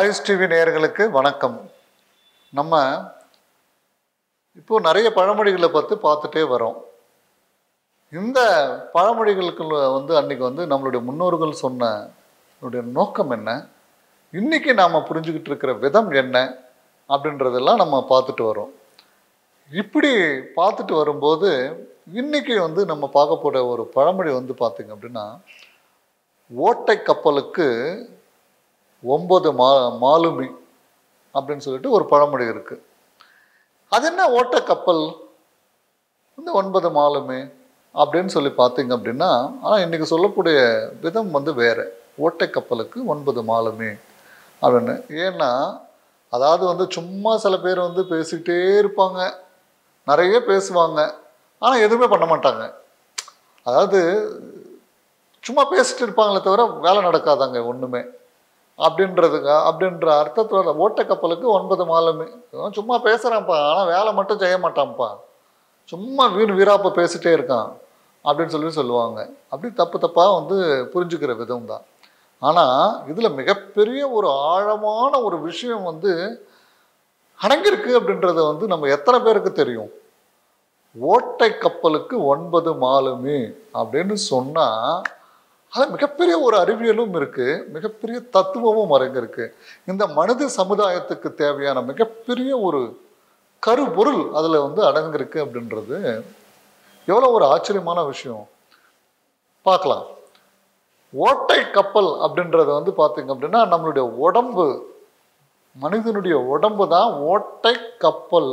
Voice TV நேயர்களுக்கு வணக்கம் நம்ம இப்போ நிறைய பழமொழிகளை பற்றி பார்த்துட்டே வரோம் இந்த பழமொழிகளுக்குள்ள வந்து அன்னைக்கு வந்து நம்மளுடைய முன்னோர்கள் சொன்ன அதனுடைய நோக்கம் என்ன இன்னைக்கு நாம் புரிஞ்சுக்கிட்டு இருக்கிற விதம் என்ன அப்படின்றதெல்லாம் நம்ம பார்த்துட்டு வரோம் இப்படி பார்த்துட்டு வரும்போது இன்னைக்கு வந்து நம்ம பார்க்க போகிற ஒரு பழமொழி வந்து பார்த்தீங்க அப்படின்னா ஓட்டை கப்பலுக்கு ஒன்பது மா மாலுமி அப்படின்னு சொல்லிட்டு ஒரு பழமொழி இருக்கு அது என்ன ஓட்டை கப்பல் இந்த ஒன்பது மாலுமி அப்படின்னு சொல்லி பார்த்தீங்க அப்படின்னா ஆனால் இன்னைக்கு சொல்லக்கூடிய விதம் வந்து வேற ஓட்டை கப்பலுக்கு ஒன்பது மாலுமி அப்படின்னு ஏன்னா அதாவது வந்து சும்மா சில பேர் வந்து பேசிக்கிட்டே இருப்பாங்க நிறைய பேசுவாங்க ஆனால் எதுவுமே பண்ண மாட்டாங்க அதாவது சும்மா பேசிட்டு இருப்பாங்களே தவிர வேலை நடக்காதாங்க ஒன்றுமே அப்படின்றதுங்க அப்படின்ற அர்த்தத்தோட ஓட்ட கப்பலுக்கு ஒன்பது மாலுமி இவன் சும்மா பேசுகிறான்ப்பா ஆனால் வேலை மட்டும் செய்ய மாட்டான்ப்பா சும்மா வீண் வீராப்ப பேசிட்டே இருக்கான் அப்படின்னு சொல்லி சொல்லுவாங்க அப்படி தப்பு தப்பாக வந்து புரிஞ்சுக்கிற விதம் தான் ஆனால் இதில் மிகப்பெரிய ஒரு ஆழமான ஒரு விஷயம் வந்து அடங்கியிருக்கு அப்படின்றத வந்து நம்ம எத்தனை பேருக்கு தெரியும் ஓட்டை கப்பலுக்கு ஒன்பது மாலுமி அப்படின்னு சொன்னால் அது மிகப்பெரிய ஒரு அறிவியலும் இருக்கு மிகப்பெரிய தத்துவமும் அடங்கியிருக்கு இந்த மனித சமுதாயத்துக்கு தேவையான மிகப்பெரிய ஒரு கருப்பொருள் அதில் வந்து அடங்கியிருக்கு அப்படின்றது எவ்வளோ ஒரு ஆச்சரியமான விஷயம் பார்க்கலாம் ஓட்டை கப்பல் அப்படின்றது வந்து பார்த்தீங்க அப்படின்னா நம்மளுடைய உடம்பு மனிதனுடைய உடம்பு தான் ஓட்டை கப்பல்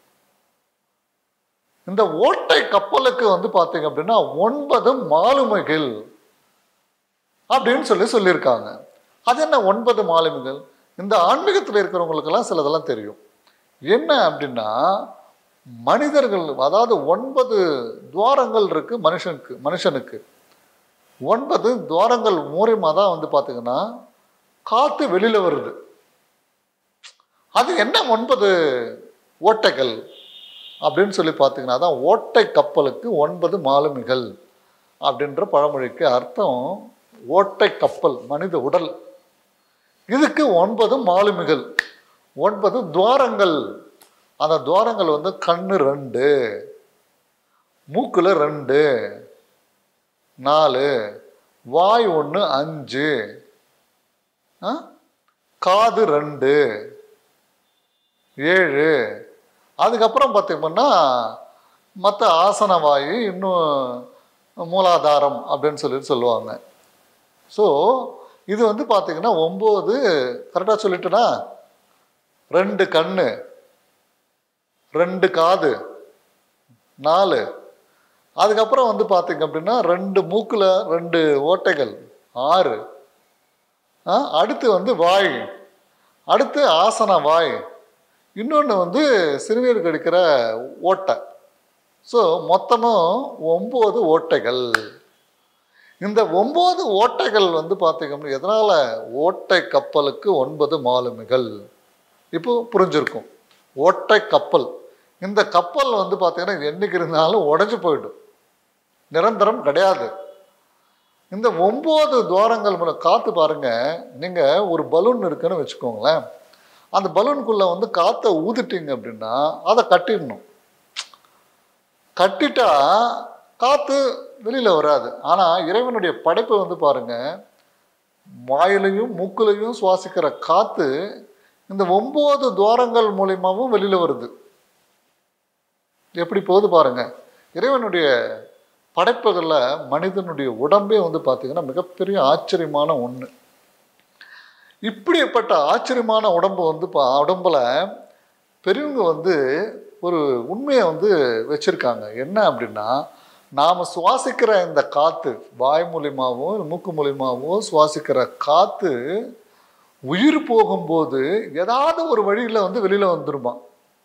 இந்த ஓட்டை கப்பலுக்கு வந்து பார்த்தீங்க அப்படின்னா ஒன்பது மாலுமிகள் அப்படின்னு சொல்லி சொல்லியிருக்காங்க அது என்ன ஒன்பது மாலுமிகள் இந்த ஆன்மீகத்தில் இருக்கிறவங்களுக்கெல்லாம் சிலதெல்லாம் தெரியும் என்ன அப்படின்னா மனிதர்கள் அதாவது ஒன்பது துவாரங்கள் இருக்கு மனுஷனுக்கு மனுஷனுக்கு ஒன்பது துவாரங்கள் மூலியமாக தான் வந்து பார்த்தீங்கன்னா காற்று வெளியில் வருது அது என்ன ஒன்பது ஓட்டைகள் அப்படின்னு சொல்லி பார்த்தீங்கன்னா தான் ஓட்டை கப்பலுக்கு ஒன்பது மாலுமிகள் அப்படின்ற பழமொழிக்கு அர்த்தம் ஓட்டை கப்பல் மனித உடல் இதுக்கு ஒன்பது மாலுமிகள் ஒன்பது துவாரங்கள் அந்த துவாரங்கள் வந்து கண்ணு ரெண்டு மூக்குல ரெண்டு நாலு வாய் ஒன்று அஞ்சு ஆ? காது ரெண்டு ஏழு அதுக்கப்புறம் பார்த்தீங்கன்னா மற்ற ஆசன வாயு இன்னும் மூலாதாரம் அப்படின்னு சொல்லிட்டு சொல்லுவாங்க ஸோ இது வந்து பார்த்தீங்கன்னா ஒம்பது கரெக்டாக சொல்லிட்டேனா ரெண்டு கண்ணு ரெண்டு காது நாலு அதுக்கப்புறம் வந்து பார்த்தீங்க அப்படின்னா ரெண்டு மூக்கில் ரெண்டு ஓட்டைகள் ஆறு ஆ, அடுத்து வந்து வாய் அடுத்து ஆசன வாய் இன்னொன்று வந்து சிறுநீர் கடிக்கிற ஓட்டை ஸோ மொத்தமும் ஒம்பது ஓட்டைகள் இந்த ஒம்பது ஓட்டைகள் வந்து பார்த்தீங்கன்னா எதனால் ஓட்டை கப்பலுக்கு ஒன்பது மாலுமிகள் இப்போ புரிஞ்சிருக்கும் ஓட்டை கப்பல் இந்த கப்பல் வந்து பார்த்தீங்கன்னா என்னைக்கு இருந்தாலும் உடஞ்சி போயிடும் நிரந்தரம் கிடையாது இந்த ஒம்பது துவாரங்கள் மூலம் காற்று பாருங்க நீங்கள் ஒரு பலூன் இருக்குன்னு வச்சுக்கோங்களேன் அந்த பலூனுக்குள்ளே வந்து காற்றை ஊதிட்டீங்க அப்படின்னா அதை கட்டிடணும் கட்டிட்டா காற்று வெளியில் வராது ஆனால் இறைவனுடைய படைப்பை வந்து பாருங்க வாயிலையும் மூக்குலையும் சுவாசிக்கிற காற்று இந்த ஒம்பது துவாரங்கள் மூலியமாகவும் வெளியில் வருது எப்படி போகுது பாருங்க இறைவனுடைய படைப்புகளில் மனிதனுடைய உடம்பே வந்து பார்த்தீங்கன்னா மிகப்பெரிய ஆச்சரியமான ஒன்று இப்படிப்பட்ட ஆச்சரியமான உடம்பு வந்து பா உடம்புல பெரியவங்க வந்து ஒரு உண்மையை வந்து வச்சுருக்காங்க என்ன அப்படின்னா நாம் சுவாசிக்கிற இந்த காற்று வாய் மூலியமாகவும் மூக்கு மூலியமாகவும் சுவாசிக்கிற காற்று உயிர் போகும்போது ஏதாவது ஒரு வழியில் வந்து வெளியில் வந்துருமா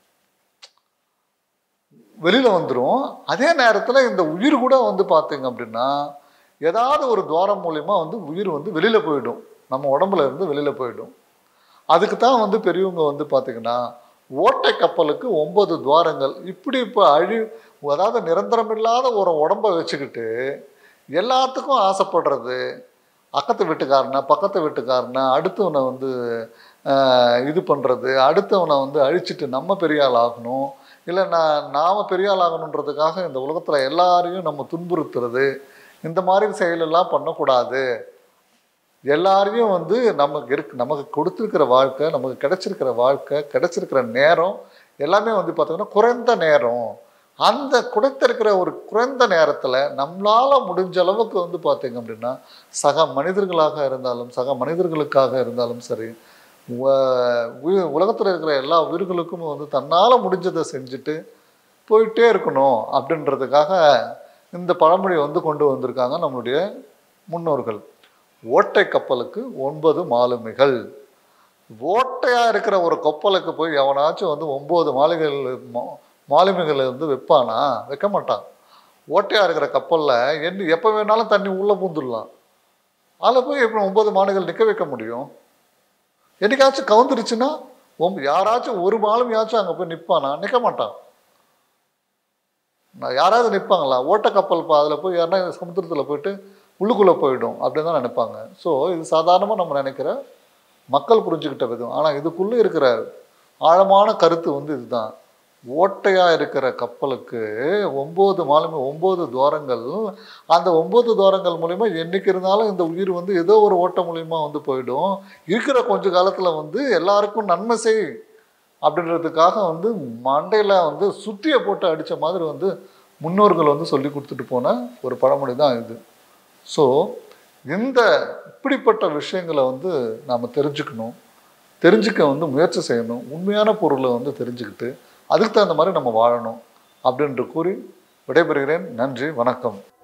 வெளியில் வந்துடும் அதே நேரத்தில் இந்த உயிர் கூட வந்து பார்த்தீங்க அப்படின்னா ஏதாவது ஒரு துவாரம் மூலிமா வந்து உயிர் வந்து வெளியில் போயிடும் நம்ம உடம்புல இருந்து வெளியில் போயிடும் அதுக்கு தான் வந்து பெரியவங்க வந்து பார்த்தீங்கன்னா ஓட்டை கப்பலுக்கு ஒன்பது துவாரங்கள் இப்படி இப்போ அழி அதாவது நிரந்தரம் இல்லாத ஒரு உடம்பை வச்சுக்கிட்டு எல்லாத்துக்கும் ஆசைப்படுறது அக்கத்து வீட்டுக்காரனை பக்கத்து வீட்டுக்காரனை அடுத்தவனை வந்து ஆஹ், இது பண்ணுறது அடுத்தவனை வந்து அழிச்சிட்டு நம்ம பெரிய ஆள் ஆகணும் இல்லை நான் நாம் பெரிய ஆள் ஆகணுன்றதுக்காக இந்த உலகத்தில் எல்லாரையும் நம்ம துன்புறுத்துறது இந்த மாதிரி செயலெல்லாம் பண்ணக்கூடாது எல்லாரையும் வந்து நமக்கு இருக்கு நமக்கு கொடுத்துருக்கிற வாழ்க்கை நமக்கு கிடைச்சிருக்கிற வாழ்க்கை கிடைச்சிருக்கிற நேரம் எல்லாமே வந்து பார்த்தீங்கன்னா குறைந்த நேரம் அந்த கொடுத்திருக்கிற ஒரு குறைந்த நேரத்தில் நம்மளால் முடிஞ்ச அளவுக்கு வந்து பார்த்தீங்க அப்படின்னா சக மனிதர்களாக இருந்தாலும் சக மனிதர்களுக்காக இருந்தாலும் சரி உலகத்தில் இருக்கிற எல்லா உயிர்களுக்கும் வந்து தன்னால் முடிஞ்சதை செஞ்சுட்டு போயிட்டே இருக்கணும் அப்படின்றதுக்காக இந்த பழமொழி வந்து கொண்டு வந்திருக்காங்க நம்மளுடைய முன்னோர்கள் ஓட்டை கப்பலுக்கு ஒன்பது மாலுமிகள் ஓட்டையாக இருக்கிற ஒரு கப்பலுக்கு போய் எவனாச்சும் வந்து ஒம்பது மாளிகைகள் மா- மாலுமிகளை வந்து வைப்பானா வைக்க மாட்டான் ஓட்டையாக இருக்கிற கப்பலில் என்ன எப்போ வேணாலும் தண்ணி உள்ளே பூந்துடலாம் அதில் போய் எப்படி ஒன்பது மாடுகள் நிற்க வைக்க முடியும் என்னைக்காச்சும் கவுந்துருச்சுன்னா ஒம் யாராச்சும் ஒரு மாலுமியாச்சும் அங்கே போய் நிற்பானா நிற்க மாட்டான் நான் யாராவது நிற்பாங்களா ஓட்ட கப்பல் அதில் போய் யாருன்னா சமுத்திரத்தில் போயிட்டு உள்ளுக்குள்ளே போயிடும் அப்படின்னு தான் நினைப்பாங்க ஸோ இது சாதாரணமாக நம்ம நினைக்கிற மக்கள் புரிஞ்சுக்கிட்ட விதம் ஆனால் இதுக்குள்ளே இருக்கிற ஆழமான கருத்து வந்து இதுதான் ஓட்டையாக இருக்கிற கப்பலுக்கு ஒம்பது மாலுமி ஒம்பது துவாரங்கள் அந்த ஒம்பது துவாரங்கள் மூலிமா என்னைக்கு இருந்தாலும் இந்த உயிர் வந்து ஏதோ ஒரு ஓட்ட மூலியமாக வந்து போயிடும் இருக்கிற கொஞ்ச காலத்தில் வந்து எல்லாருக்கும் நன்மை செய் அப்படின்றதுக்காக வந்து மண்டையில் வந்து சுத்தியை போட்டு அடித்த மாதிரி வந்து முன்னோர்கள் வந்து சொல்லி கொடுத்துட்டு போன ஒரு பழமொழி தான் இது ஸோ இந்த இப்படிப்பட்ட விஷயங்களை வந்து நாம் தெரிஞ்சுக்கணும் தெரிஞ்சுக்க வந்து முயற்சி செய்யணும் உண்மையான பொருளை வந்து தெரிஞ்சுக்கிட்டு அதுக்கு தகுந்த மாதிரி நம்ம வாழணும் அப்படின்று கூறி விடைபெறுகிறேன் நன்றி வணக்கம்